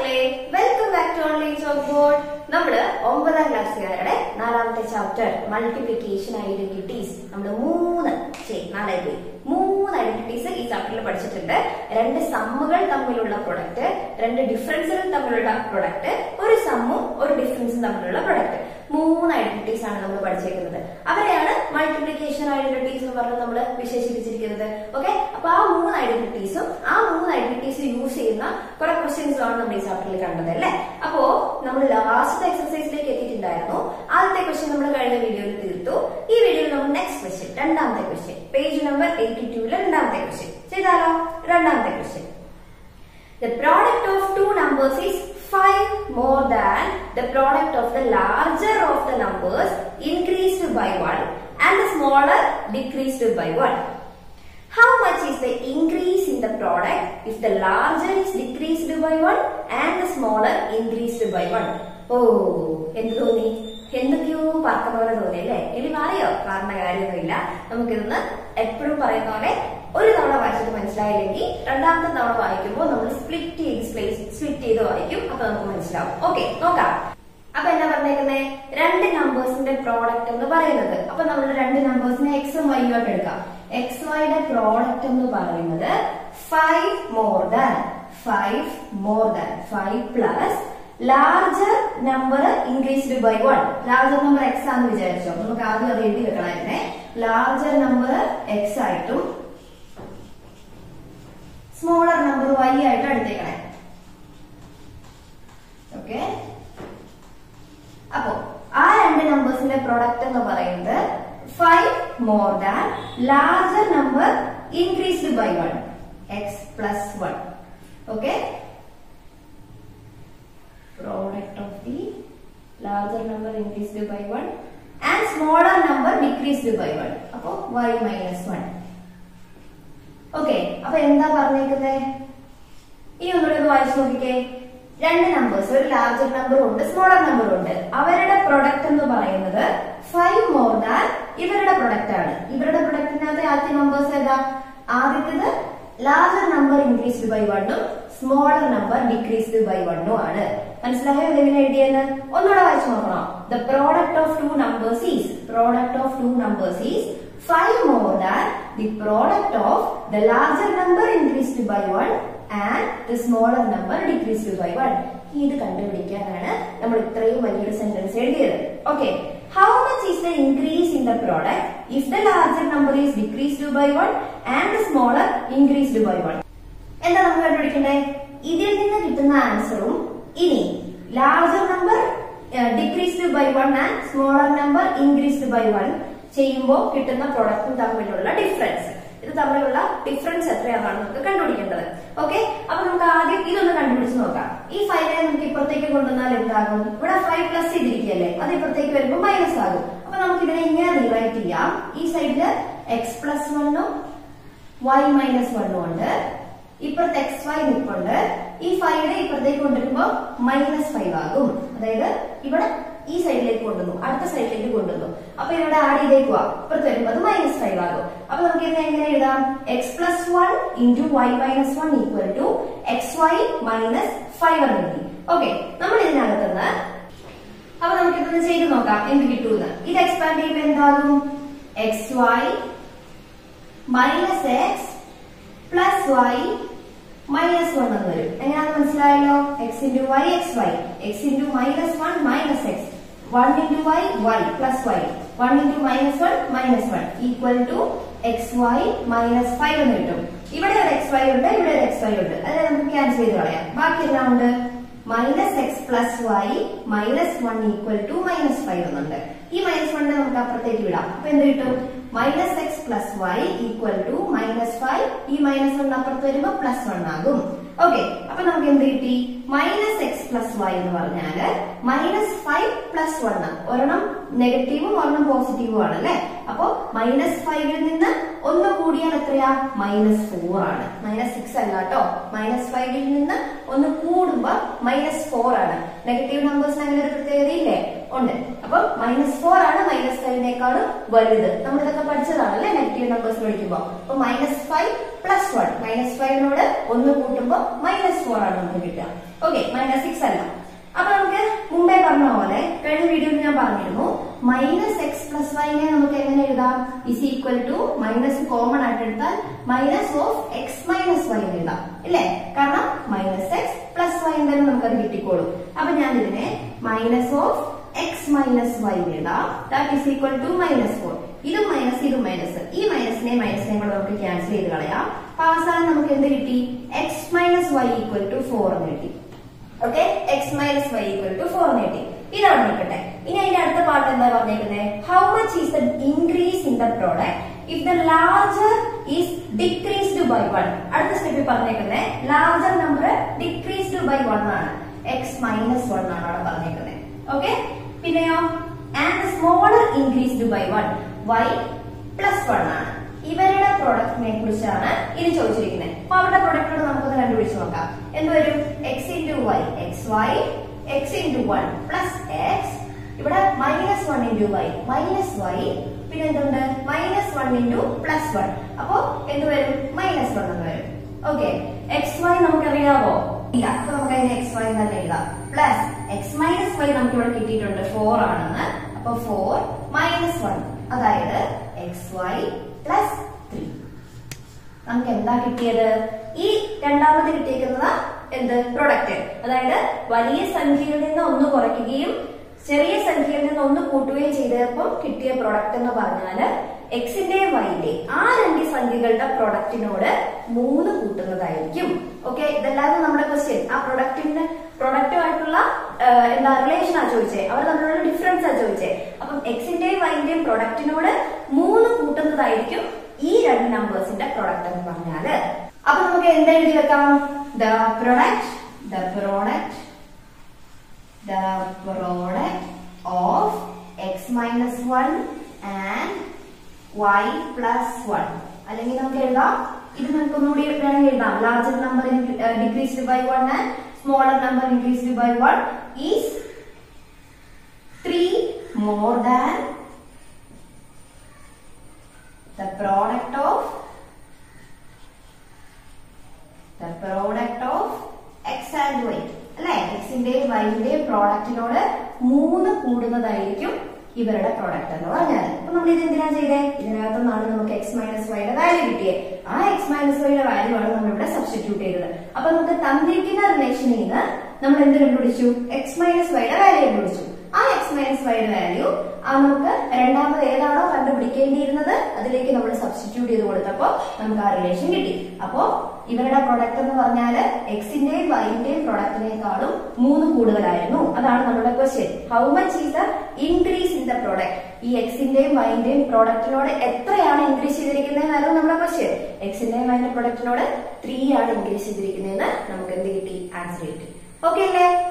മക്കളെ welcome back to online chalkboard നമ്മള് ഒമ്പതാം ക്ലാസ്സുകാരുടെ നാലാമത്തെ ചാപ്റ്റർ മൾട്ടിപ്ലിക്കേഷൻ ഐഡന്റിറ്റീസ് നമ്മൾ മൂന്ന് ശരി നാലായി പോയി മൂന്ന് ഐഡന്റിറ്റീസ് ഈ ചാപ്റ്ററിൽ പഠിച്ചിട്ടുണ്ട് രണ്ട് സമ്മുകൾ തമ്മിലുള്ള പ്രൊഡക്റ്റ് രണ്ട് ഡിഫറൻസുകൾ തമ്മിലുള്ള പ്രൊഡക്റ്റ് ഒരു സമ്മും ഒരു ഡിഫറൻസും തമ്മിലുള്ള പ്രൊഡക്റ്റ് മൂന്ന് ഐഡന്റിറ്റീസ് ആണ് നമ്മൾ പഠിച്ചേക്കുന്നത് അവരെയാണ് മൾട്ടിപ്ലിക്കേഷൻ ഐഡന്റിറ്റീസ് എന്ന് പറഞ്ഞ് നമ്മൾ വിശേഷിപ്പിച്ചിരിക്കുന്നത് ഓക്കെ അപ്പൊ ആ മൂന്ന് ഐഡന്റിറ്റീസും ആ മൂന്ന് ഐഡന്റിറ്റീസ് യൂസ് ചെയ്യുന്ന കുറെ ക്വസ്റ്റ്യൻസും ആണ് നമ്മൾ ഈ ചാപ്റ്ററിൽ കണ്ടത് അല്ലേ അപ്പോ നമ്മൾ ലാസ്റ്റ് എക്സർസൈസിലേക്ക് എത്തിയിട്ടുണ്ടായിരുന്നു ആദ്യത്തെ ക്വസ്റ്റ്യൻ നമ്മൾ കഴിഞ്ഞ വീഡിയോയിൽ തീർത്തു ഈ വീഡിയോയിൽ നമ്മൾ നെക്സ്റ്റ് ക്വസ്റ്റ്യൻ രണ്ടാമത്തെ ക്വസ്റ്റ്യൻ പേജ് നമ്പർ എയ്റ്റി ടൂലെ രണ്ടാമത്തെ ക്വസ്റ്റ്യൻ ചെയ്താലോ രണ്ടാമത്തെ question The product of two numbers is 5 more than the product of the larger of the numbers increased by 1 and the smaller decreased by 1. How much is the increase in the product if the larger is decreased by 1 and the smaller increased by 1? ഓ എന്ത് തോന്നി എന്തൊക്കെയോ പറക്കുന്ന പോലെ തോന്നി അല്ലേ ഇനി മാറിയോ മാറുന്ന കാര്യമൊന്നുമില്ല നമുക്കിതൊന്ന് എപ്പോഴും പറയുന്ന പോലെ ഒരു തവണ വായിച്ചിട്ട് മനസ്സിലായില്ലെങ്കിൽ രണ്ടാമത്തെ തവണ വായിക്കുമ്പോൾ നമ്മൾ സ്പ്ലിറ്റ് ചെയ്ത് സ്പ്ലിറ്റ് ചെയ്ത് വായിക്കും അപ്പൊ നമുക്ക് മനസ്സിലാവും ഓക്കെ നോക്കാം അപ്പൊ എന്താ പറഞ്ഞേക്കുന്നേ രണ്ട് നമ്പേഴ്സിന്റെ പ്രോഡക്റ്റ് എന്ന് പറയുന്നത് അപ്പൊ നമ്മൾ രണ്ട് നമ്പേഴ്സിനെ എക്സും വൈയും ആയിട്ട് എടുക്കാം എക്സ് വൈയുടെ പ്രോഡക്റ്റ് എന്ന് പറയുന്നത് five more than five more than five plus larger number increased by one larger number x ആണെന്ന് വിചാരിച്ചോ നമുക്ക് ആദ്യം അത് എഴുതി വെക്കണമായിരുന്നേ ലാർജർ നമ്പർ എക്സ് ആയിട്ടും സ്മോളർ നമ്പർ വൈ ആയിട്ട് എടുത്തേക്കണേ ഓക്കെ അപ്പോ ആ രണ്ട് നമ്പേഴ്സിന്റെ പ്രൊഡക്റ്റ് എന്ന് പറയുന്നത് five more than larger number increased by one x plus one okay product of the larger number increased by 1 and smaller number decreased by 1 അപ്പോ y minus 1 okay അപ്പൊ എന്താ പറഞ്ഞേക്കുന്നത് ഇനി ഒന്നുകൂടെ ഒന്ന് വായിച്ചു നോക്കിക്കേ രണ്ട് നമ്പേഴ്സ് ഒരു ലാർജർ നമ്പറും ഉണ്ട് സ്മോളർ നമ്പറും ഉണ്ട് അവരുടെ പ്രൊഡക്റ്റ് എന്ന് പറയുന്നത് ഫൈവ് മോർ ദാൻ ഇവരുടെ പ്രൊഡക്റ്റ് ആണ് ഇവരുടെ പ്രൊഡക്റ്റിനകത്ത് ആദ്യത്തെ നമ്പേഴ്സ് ഏതാ ആദ്യത്തേത് ലാർജർ നമ്പർ ഇൻക്രീസ്ഡ് ബൈ വണ്ണും സ്മോളർ നമ്പർ ഡിക്രീസ്ഡ് ബൈ വണ്ണും ആണ് മനസ്സിലായോ ഇതെങ്ങനെ എഴുതിയെന്ന് ഒന്നുകൂടെ വായിച്ചു നോക്കണം the product of two numbers is product of two numbers is five more than the product of the larger number increased by one and the smaller number decreased by one ഇത് കണ്ടുപിടിക്കാനാണ് നമ്മൾ ഇത്രയും വലിയൊരു സെന്റൻസ് എഴുതിയത് okay how much is the increase in the product if the larger number is decreased by one and the smaller increased by one എന്താ നമ്മൾ കണ്ടുപിടിക്കണ്ടേ ഇതിൽ നിന്ന് കിട്ടുന്ന ആൻസറും ഇനി larger number decreased by one and smaller number increased by one ചെയ്യുമ്പോൾ കിട്ടുന്ന പ്രൊഡക്റ്റും തമ്മിലുള്ള ഡിഫറൻസ് ഇത് തമ്മിലുള്ള ഡിഫറൻസ് എത്രയാണെന്നാണ് നമുക്ക് കണ്ടുപിടിക്കേണ്ടത് ഓക്കെ അപ്പൊ നമുക്ക് ആദ്യം ഇതൊന്ന് കണ്ടുപിടിച്ച് നോക്കാം ഈ ഫൈവിനെ നമുക്ക് ഇപ്പുറത്തേക്ക് കൊണ്ടുവന്നാൽ എന്താകും ഇവിടെ ഫൈവ് പ്ലസ് ചെയ്തിരിക്കുകയല്ലേ അത് ഇപ്പുറത്തേക്ക് വരുമ്പോൾ മൈനസ് ആകും അപ്പൊ നമുക്ക് ഇതിനെ ഇങ്ങനെ റീറൈറ്റ് ചെയ്യാം ഈ സൈഡില് എക്സ് പ്ലസ് വണ്ണും വൈ മൈനസ് വണ്ണും ഉണ്ട് ഇപ്പുറത്ത് എക്സ് വൈ നിൽപ്പുണ്ട് ഈ ഫൈവിനെ ഇപ്പുറത്തേക്ക് കൊണ്ടുവരുമ്പോ മൈനസ് ഫൈവ് ആകും അതായത് ഇവിടെ ഈ സൈഡിലേക്ക് കൊണ്ടുവന്നു അടുത്ത സൈഡിലേക്ക് കൊണ്ടുവന്നു അപ്പൊ ഇവിടെ ആഡ് ചെയ്തേക്ക് പോവാം ഇപ്പുറത്ത് വരുമ്പോൾ അത് മൈനസ് ഫൈവ് ആകും അപ്പൊ നമുക്ക് ഇതിനെ എങ്ങനെ എഴുതാം x plus one into y minus one equal to x y minus five എന്ന് എഴുതി ഓക്കെ നമ്മൾ ഇതിനകത്തുനിന്ന് അപ്പൊ നമുക്ക് ഇതൊന്ന് ചെയ്ത് നോക്കാം എന്ത് കിട്ടൂന്ന് ഇത് എക്സ്പാൻഡ് ചെയ്യുമ്പോൾ എന്താകും x y minus x plus y minus one എന്ന് വരും എങ്ങനെയാണെന്ന് മനസ്സിലായല്ലോ x into y x y x into minus one minus x one into y y plus y one into minus one minus one equal to x y minus five എന്ന് കിട്ടും ഇവിടെ ഒരു X Y ഉണ്ട് ഇവിടെ ഒരു X Y ഉണ്ട് അതിനെ നമുക്ക് ക്യാൻസൽ ചെയ്ത് കളയാം ബാക്കി എല്ലാം ഉണ്ട് minus x plus y minus one equal to minus five എന്നുണ്ട് ഈ മൈനസ് വണ്ണിനെ നമുക്ക് അപ്പുറത്തേക്ക് വിടാം അപ്പൊ എന്ത് കിട്ടും minus x plus y equal to minus five ഈ മൈനസ് വൺ അപ്പുറത്ത് വരുമ്പോൾ പ്ലസ് വൺ ആകും ഓക്കെ അപ്പൊ നമുക്ക് എന്ത് കിട്ടി മൈനസ് എക്സ് പ്ലസ് വൈ എന്ന് പറഞ്ഞാല് മൈനസ് ഫൈവ് പ്ലസ് വൺ ഒരെണ്ണം നെഗറ്റീവും ഒരെണ്ണം പോസിറ്റീവും ആണ് അല്ലെ അപ്പോ മൈനസ് ഫൈവിൽ നിന്ന് ഒന്ന് കൂടിയാൽ എത്രയാ മൈനസ് ഫോർ ആണ് മൈനസ് സിക്സ് അല്ല കേട്ടോ മൈനസ് ഫൈവിൽ നിന്ന് ഒന്ന് കൂടുമ്പോ മൈനസ് ഫോർ ആണ് നെഗറ്റീവ് നമ്പേഴ്സിന് അങ്ങനെ ഒരു പ്രത്യേകതയില്ലേ ഉണ്ട് അപ്പൊ അപ്പൊ മൈനസ് ഫോർ ആണ് മൈനസ് ഫൈവിനേക്കാളും വലുത് നമ്മൾ ഇതൊക്കെ പഠിച്ചതാണല്ലേ നെഗറ്റീവ് നമ്പേഴ്സ് പഠിക്കുമ്പോൾ അപ്പൊ minus five plus one minus ഫൈവിനോട് ഒന്ന് കൂട്ടുമ്പോൾ മൈനസ് ഫോർ ആണ് നമുക്ക് കിട്ടുക ഓക്കെ മൈനസ് സിക്സ് അല്ല അപ്പൊ നമുക്ക് മുമ്പേ പറഞ്ഞ പോലെ കഴിഞ്ഞ വീഡിയോയിൽ ഞാൻ പറഞ്ഞിരുന്നു മൈനസ് എക്സ് പ്ലസ് വൈനെ നമുക്ക് എങ്ങനെ എഴുതാം is equal to minus common ആയിട്ട് എടുത്താൽ minus of x minus y എഴുതാം ഇല്ലേ കാരണം മൈനസ് എക്സ് പ്ലസ് വൈ എന്തായാലും നമുക്കത് കിട്ടിക്കോളും അപ്പൊ ഞാൻ ഇതിനെ minus of x minus y എഴുതാം that is equal to minus four ഇതും മൈനസ് ഇതും മൈനസ് ഈ മൈനസിനെ മൈനസിനെ കൂടെ നമുക്ക് ക്യാൻസൽ ചെയ്ത് കളയാം അപ്പൊ അവസാനം നമുക്ക് എന്ത് കിട്ടി x minus y equal to four എന്ന് കിട്ടി okay x minus y equal to four എന്ന് കിട്ടി ഇതാണ് നിൽക്കട്ടെ ഇനി അതിന്റെ അടുത്ത പാർട്ട് എന്താ പറഞ്ഞേക്കുന്നത് how much is the increase in the product if the larger is decreased by one അടുത്ത സ്റ്റെപ്പിൽ പറഞ്ഞേക്കുന്നത് larger number decreased by one ആണ് എക്സ് മൈനസ് വൺ ആണ് അവിടെ പറഞ്ഞേക്കുന്നത് ഓക്കെ പിന്നെയോ and smaller increased by one y plus one ആണ് ഇവരുടെ പ്രൊഡക്റ്റിനെ കുറിച്ചാണ് ഇനി ചോദിച്ചിരിക്കുന്നത് അപ്പൊ അവരുടെ പ്രൊഡക്റ്റിനോട് നമുക്കൊന്ന് കണ്ടുപിടിച്ച് നോക്കാം എന്ത് വരും x into y x y x into one plus x ഇവിടെ minus one into y minus y പിന്നെ എന്തുണ്ട് minus one into plus one അപ്പോ എന്ത് വരും മൈനസ് വൺ എന്ന് വരും ഓക്കെ എക്സ് വൈ നമുക്കറിയാവോ ഇല്ല അപ്പൊ നമുക്ക് അതിന് എക്സ് വൈ തന്നെ എഴുതാം പ്ലസ് എക്സ് മൈനസ് വൈ നമുക്ക് ഇവിടെ കിട്ടിയിട്ടുണ്ട് ഫോർ ആണെന്ന് അപ്പൊ ഫോർ മൈനസ് വൺ അതായത് എക്സ് വൈ പ്ലസ് ത്രീ നമുക്ക് എന്താ കിട്ടിയത് ഈ രണ്ടാമത് കിട്ടിയിരിക്കുന്നത് എന്ത് പ്രൊഡക്റ്റ് അതായത് വലിയ സംഖ്യയിൽ നിന്ന് ഒന്ന് കുറയ്ക്കുകയും ചെറിയ സംഖ്യയിൽ നിന്ന് ഒന്ന് കൂട്ടുകയും ചെയ്തപ്പോൾ കിട്ടിയ പ്രൊഡക്റ്റ് എന്ന് പറഞ്ഞാല് എക്സിന്റെ വൈന്റെ ആ രണ്ട് സംഖ്യകളുടെ പ്രൊഡക്റ്റിനോട് മൂന്ന് കൂട്ടുന്നതായിരിക്കും ഓക്കെ ഇതല്ലാതെ നമ്മുടെ ക്വസ്റ്റ്യൻ ആ പ്രൊഡക്റ്റിന്റെ പ്രൊഡക്റ്റുമായിട്ടുള്ള എന്താ റിലേഷൻ ആ ചോദിച്ചേ അവർ തമ്മിലുള്ള ഡിഫറൻസ് ആ ചോദിച്ചേ അപ്പം എക്സിന്റെയും വൈന്റെയും പ്രൊഡക്റ്റിനോട് മൂന്ന് കൂട്ടുന്നതായിരിക്കും ഈ രണ്ട് നമ്പേഴ്സിന്റെ പ്രൊഡക്റ്റ് എന്ന് പറഞ്ഞാല് അപ്പൊ നമുക്ക് എന്താ എഴുതി വെക്കാം the product the product the product of x minus one and y plus one അല്ലെങ്കിൽ നമുക്ക് എഴുതാം ഇത് നമുക്ക് ഒന്നുകൂടി വേണമെങ്കിൽ എഴുതാം larger number decreased by one and smaller number increased by one is three more than the product of the product of x and y അല്ലെ എക്സിന്റെയും വൈന്റെയും പ്രോഡക്റ്റിനോട് മൂന്ന് കൂടുന്നതായിരിക്കും ഇവരുടെ പ്രോഡക്റ്റ് എന്ന് പറഞ്ഞാൽ അപ്പൊ നമ്മൾ ഇത് എന്തിനാ ചെയ്തേ ഇതിനകത്ത് നിന്നാണ് നമുക്ക് എക്സ് മൈനസ് വൈയുടെ വാല്യൂ കിട്ടിയത് ആ എക്സ് മൈനസ് വൈയുടെ വാല്യൂ ആണ് നമ്മൾ ഇവിടെ സബ്സ്റ്റിറ്റ്യൂട്ട് ചെയ്തത് അപ്പൊ നമുക്ക് തന്നിരിക്കുന്ന റിലേഷനിൽ നിന്ന് നമ്മൾ എന്ത് കണ്ടുപിടിച്ചു എക്സ് മൈനസ് വൈയുടെ വാല്യൂ കണ്ടുപിടിച്ചു ആ എക്സ് മൈനസ് വൈയുടെ വാല്യൂ ആ നമുക്ക് രണ്ടാമത് ഏതാണോ കണ്ടുപിടിക്കേണ്ടിയിരുന്നത് അതിലേക്ക് നമ്മൾ സബ്സ്റ്റിറ്റ്യൂട്ട് ചെയ്ത് കൊടുത്തപ്പോ നമുക്ക് ആ റിലേഷൻ കിട്ടി അപ്പോ ഇവരുടെ പ്രൊഡക്റ്റ് എന്ന് പറഞ്ഞാല് എക്സിന്റെയും വൈന്റെയും പ്രൊഡക്റ്റിനേക്കാളും മൂന്ന് കൂടുതലായിരുന്നു അതാണ് നമ്മുടെ question how much is the increase in the product ഈ എക്സിന്റെയും വൈന്റെയും പ്രൊഡക്റ്റിനോട് എത്രയാണ് ഇൻക്രീസ് ചെയ്തിരിക്കുന്നതെന്നായിരുന്നു നമ്മുടെ ക്വസ്റ്റ്യൻ എക്സിന്റെയും വൈന്റെ പ്രൊഡക്റ്റിനോട് ത്രീ ആണ് ഇൻക്രീസ് ചെയ്തിരിക്കുന്നതെന്ന് നമുക്ക് എന്ത് കിട്ടി ആൻസർ കിട്ടി ഓക്കെ അല്ലേ